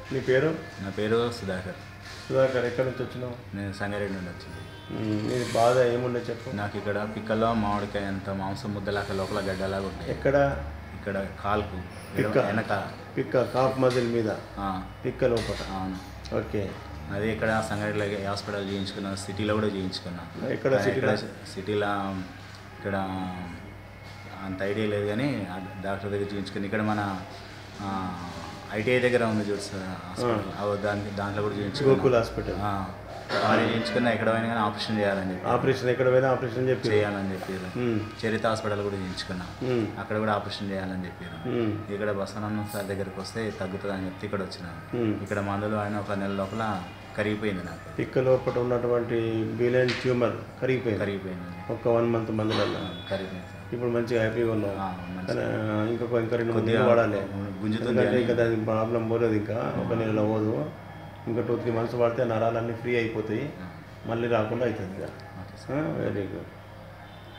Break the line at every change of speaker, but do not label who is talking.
నీ పేరు
నా పేరు సుధాకర్
సుధాకర్ ఎక్కడి నుంచి వచ్చినావు
నేను సంగారెడ్డి నుండి వచ్చింది
ఉమ్, నీ బాధ ఏముండే చెప్పు
నాకు ఇక్కడ పిక్కల్లో మామిడికాయ అంత మాంసం ముద్దలాగా లోపల గడ్డలాగా ఉంటాయి
ఎక్కడ
ఇక్కడ కాలుకు
పిక్క?
వెనక
పిక్క కాఫ్ మజిల్ మీద
ఆ,
పిక్క లోపల
అవును
ఓకే
అది ఇక్కడ సంగారెడ్డిలో హాస్పిటల్ చేయించుకున్నా సిటీలో కూడా చేయించుకున్నా
ఎక్కడ
కానీ
సిటీలో?
సిటీలో ఇక్కడ అంత ఐడియా లేదు కానీ ఆ డాక్టర్ దగ్గర చూపించుకుని ఇక్కడ మన ఐటీఐ దగ్గర ఉంది చూడు సార్ హాస్పిటల్ అవి దానికి దాంట్లో కూడా
గోకుల్
చేయించుకున్నా
హాస్పిటల్
ఆ, మరి చేయించుకున్నా ఎక్కడ పోయినా కానీ ఆపరేషన్ చేయాలని చెప్పి
ఆపరేషన్ ఎక్కడ పోయినా ఆపరేషన్ చెప్పి
చేయాలని చెప్పారు
ఉమ్,
చరిత హాస్పిటల్ కూడా చేయించుకున్నా
ఉమ్,
అక్కడ కూడా ఆపరేషన్ చేయాలని చెప్పారు
ఉమ్,
ఇక్కడ బసవనన్న సార్ దగ్గరికి వస్తే తగ్గుతుంది అని చెప్తే ఇక్కడ వచ్చిన
ఉమ్.
ఇక్కడ మందులు ఆయన ఒక నెల లోపల కరిగిపోయింది నాకు
పిక్క లోపల ఉన్నటువంటి బిలైన్ ట్యూమర్ కరిగిపోయింది
కరిగిపోయింది
ఒక వన్ మంత్ మందులలో
కరిగిపోయింది సార్
ఇప్పుడు మంచిగా హ్యాపీగా ఉన్నావు
ఆ, మంచి-
కానీ ఇంకొక ఇంకా రెండు
కొద్దిగా
మందులు వాడాలి
గుంజుతుంది
ఎందుకంటే
అని
ఇంకా దాని ప్రాబ్లం పోలేదు ఇంకా ఒక నెలలో పోదు ఇంకా టూ త్రీ మంత్స్ పడితే నరాలన్నీ ఫ్రీ అయిపోతాయి మళ్ళీ రాకుండా అవుతుంది ఇక
ఓకే సార్
వెరీ గుడ్